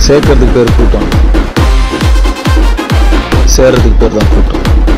சேர்க்கறதுக்கு பேர் கூட்டம் சேர்றதுக்கு பேர் தான் கூட்டம்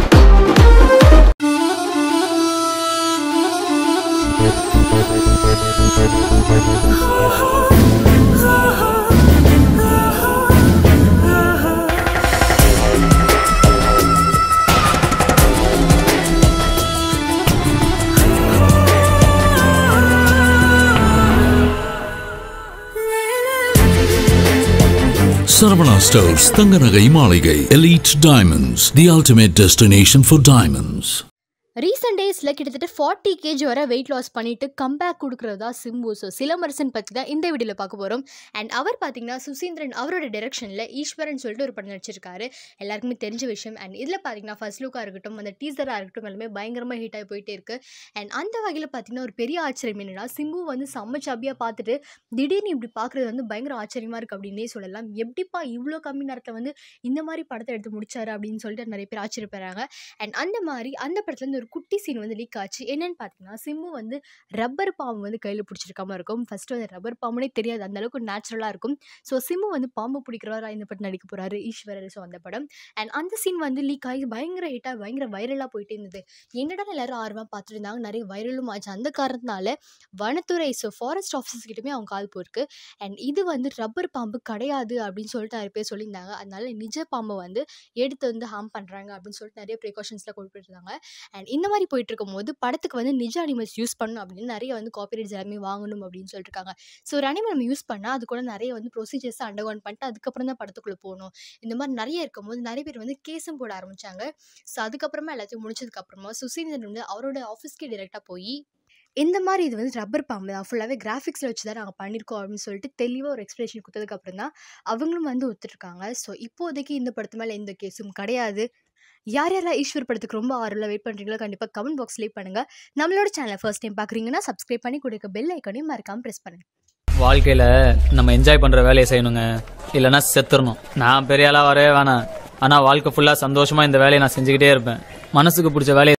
Saravana Stores தங்க நகை மாளிகை Elite Diamonds the ultimate destination for diamonds recent டேஸில் கிட்டத்தட்ட ஃபார்ட்டி கேஜி வரை வெயிட் லாஸ் பண்ணிட்டு கம்பேக் கொடுக்குறதா சிம்பு ஸோ சிலம்பரசன் பற்றி தான் இந்த வீடியோவில் பார்க்க போகிறோம் அண்ட் அவர் பார்த்தீங்கன்னா சுசீந்திரன் அவரோட டெரெக்ஷனில் ஈஸ்வரன் சொல்லிட்டு ஒரு படம் நடிச்சிருக்காரு எல்லாருக்குமே தெரிஞ்ச விஷயம் அண்ட் இதில் பார்த்தீங்கன்னா ஃபர்ஸ்ட் லுக்காக இருக்கட்டும் அந்த டீசராக இருக்கட்டும் எல்லாமே பயங்கரமாக ஹிட் ஆகி போயிட்டே இருக்கு அண்ட் அந்த வகையில் பார்த்தீங்கன்னா ஒரு பெரிய ஆச்சரியம் என்னன்னா சிம்பு வந்து செம்ம சபியாக பார்த்துட்டு திடீர்னு இப்படி பார்க்குறது வந்து பயங்கர ஆச்சரியமாக இருக்குது அப்படின்னே சொல்லலாம் எப்படிப்பா இவ்வளோ கம்மி நேரத்தில் வந்து இந்த மாதிரி படத்தை எடுத்து முடிச்சாரு அப்படின்னு சொல்லிட்டு நிறைய பேர் ஆச்சரியப்படுறாங்க அண்ட் அந்த மாதிரி அந்த படத்துல இருந்து ஒரு குட்டி சீன் வந்து லீக் ஆச்சு என்னன்னு பார்த்தீங்கன்னா சிம்பு வந்து ரப்பர் பாம்பு வந்து கையில் பிடிச்சிருக்காம இருக்கும் ஃபர்ஸ்ட் வந்து ரப்பர் பாம்புனே தெரியாது அந்த அளவுக்கு நேச்சுரலாக இருக்கும் ஸோ சிம்பு வந்து பாம்பு பிடிக்கிறவரா இந்த படம் நடிக்க போறாரு ஈஸ்வரர் ஸோ அந்த படம் அண்ட் அந்த சீன் வந்து லீக் ஆகி பயங்கர ஹிட்டாக பயங்கர வைரலாக போயிட்டே இருந்தது என்னடா எல்லாரும் ஆர்வமாக பார்த்துட்டு இருந்தாங்க நிறைய வைரலும் ஆச்சு அந்த காரணத்தினால வனத்துறை ஸோ ஃபாரஸ்ட் ஆஃபீஸர்ஸ் கிட்டமே அவங்க கால் போயிருக்கு அண்ட் இது வந்து ரப்பர் பாம்பு கிடையாது அப்படின்னு சொல்லிட்டு நிறைய பேர் சொல்லியிருந்தாங்க அதனால நிஜ பாம்பை வந்து எடுத்து வந்து ஹார்ம் பண்ணுறாங்க அப்படின்னு சொல்லிட்டு நிறைய ப்ரிகாஷன்ஸ்லாம் கொண்டு போயிருந்தாங்க அண்ட் இந்த மாதிரி போயிட்டு இருக்கும்போது படத்துக்கு வந்து நிஜ அனிமல்ஸ் யூஸ் பண்ணணும் அப்படின்னு நிறைய வந்து காப்பிரைட்ஸ் எல்லாமே வாங்கணும் அப்படின்னு சொல்லிட்டு இருக்காங்க ஸோ ஒரு அனிமல் நம்ம யூஸ் பண்ணால் அது கூட நிறைய வந்து ப்ரொசீஜர்ஸ் அண்டர்கவுன் பண்ணிட்டு அதுக்கப்புறம் தான் படத்துக்குள்ளே போகணும் இந்த மாதிரி நிறைய இருக்கும்போது நிறைய பேர் வந்து கேஸும் போட ஆரம்பிச்சாங்க ஸோ அதுக்கப்புறமா எல்லாத்தையும் முடிச்சதுக்கு அப்புறமா சுசீந்திரன் வந்து அவரோட ஆஃபீஸ்க்கே டிரெக்டாக போய் இந்த மாதிரி இது வந்து ரப்பர் பாம்பு தான் ஃபுல்லாகவே கிராஃபிக்ஸில் வச்சு தான் நாங்கள் பண்ணியிருக்கோம் அப்படின்னு சொல்லிட்டு தெளிவாக ஒரு எக்ஸ்பிளேஷன் கொடுத்ததுக்கு அப்புறம் தான் அவங்களும் வந்து ஒத்துட்ருக்காங்க ஸோ இப்போதைக்கு இந்த படத்து மேலே எந்த கேஸும் கிடையாது யார் யாரெல்லாம் ஈஸ்வர் படத்துக்கு ரொம்ப ஆர்வலாக வெயிட் பண்ணுறீங்களோ கண்டிப்பாக கமெண்ட் பாக்ஸ் லீவ் பண்ணுங்கள் நம்மளோட சேனலை ஃபர்ஸ்ட் டைம் பார்க்குறீங்கன்னா சப்ஸ்கிரைப் பண்ணி கொடுக்க பெல் ஐக்கனையும் மறக்காமல் ப்ரெஸ் பண்ணுங்கள் வாழ்க்கையில நம்ம என்ஜாய் பண்ற வேலையை செய்யணுங்க இல்லைன்னா செத்துறணும் நான் பெரிய ஆளா வரவே வேணாம் ஆனா வாழ்க்கை ஃபுல்லா சந்தோஷமா இந்த வேலையை நான் செஞ்சுக்கிட்டே இருப்பேன் மனசுக்கு பிடிச்ச வேலையை